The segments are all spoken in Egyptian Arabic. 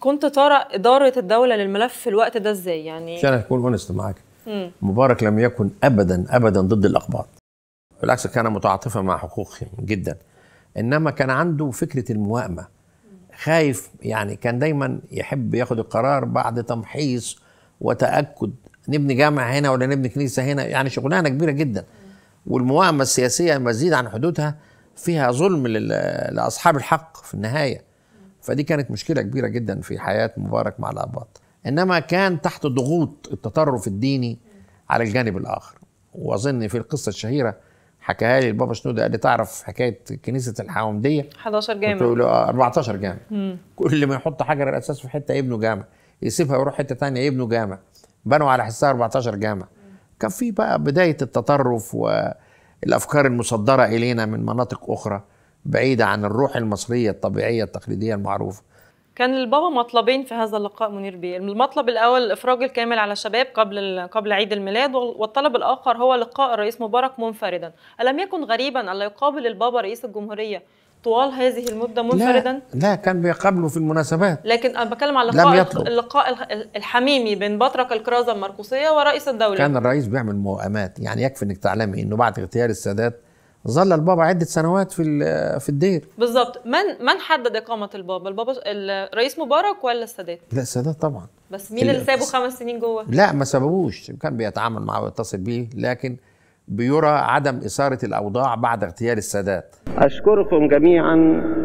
كنت ترى اداره الدوله للملف في الوقت ده ازاي يعني عشان اكون اونست معاك مم. مبارك لم يكن ابدا ابدا ضد الاقباط بالعكس كان متعاطفا مع حقوقهم جدا انما كان عنده فكره الموائمه خايف يعني كان دايما يحب ياخد القرار بعد تمحيص وتاكد نبني جامع هنا ولا نبني كنيسه هنا يعني شغلانه كبيره جدا والموائمه السياسيه مزيد عن حدودها فيها ظلم لل- لاصحاب الحق في النهايه فدي كانت مشكله كبيره جدا في حياه مبارك مع الاباط انما كان تحت ضغوط التطرف الديني على الجانب الاخر واظن في القصه الشهيره حكاها لي البابا شنوده قال لي تعرف حكايه كنيسه الحومديه 11 قلت جامع له آه، 14 جامع كل ما يحط حجر الاساس في حته يبنوا جامع يسيبها ويروح حته ثانيه يبنوا جامع بنوا على حسها 14 جامع كان في بقى بدايه التطرف والافكار المصدره الينا من مناطق اخرى بعيده عن الروح المصريه الطبيعيه التقليديه المعروفه كان للبابا مطلبين في هذا اللقاء منير بيه المطلب الاول الافراج الكامل على الشباب قبل ال- قبل عيد الميلاد وال- والطلب الاخر هو لقاء الرئيس مبارك منفردا الم يكن غريبا الا يقابل البابا رئيس الجمهوريه طوال هذه المده منفردا لا, لا كان بيقابله في المناسبات لكن انا بتكلم على لم اللقاء يطلب. اللقاء الح- الحميمي بين بطرك الكرازه المرقسيه ورئيس الدوله كان الرئيس بيعمل موائمات يعني يكفي انك تعلمي انه بعد اغتيال السادات ظل البابا عده سنوات في ال- في الدير بالظبط من من حدد اقامه البابا البابا الرئيس مبارك ولا السادات لا السادات طبعا بس مين اللي ال- سابه خمس سنين جوه لا ما سببوش كان بيتعامل معه ويتصل بيه لكن بيرى عدم إثارة الأوضاع بعد اغتيال السادات أشكركم جميعا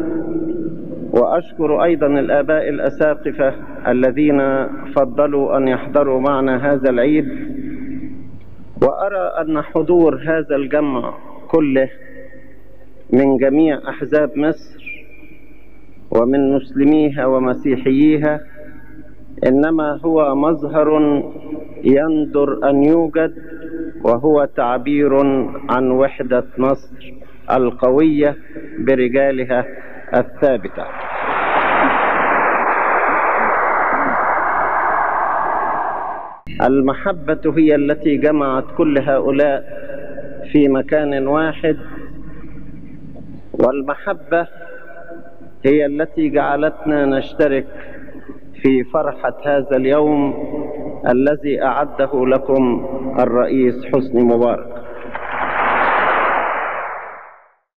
وأشكر أيضا الآباء الأساقفة الذين فضلوا أن يحضروا معنا هذا العيد وأرى أن حضور هذا الجمع كله من جميع أحزاب مصر ومن مسلميها ومسيحييها إنما هو مظهر يندر أن يوجد وهو تعبير عن وحدة مصر القوية برجالها الثابتة المحبة هي التي جمعت كل هؤلاء في مكان واحد والمحبة هي التي جعلتنا نشترك في فرحة هذا اليوم الذي أعده لكم الرئيس حسني مبارك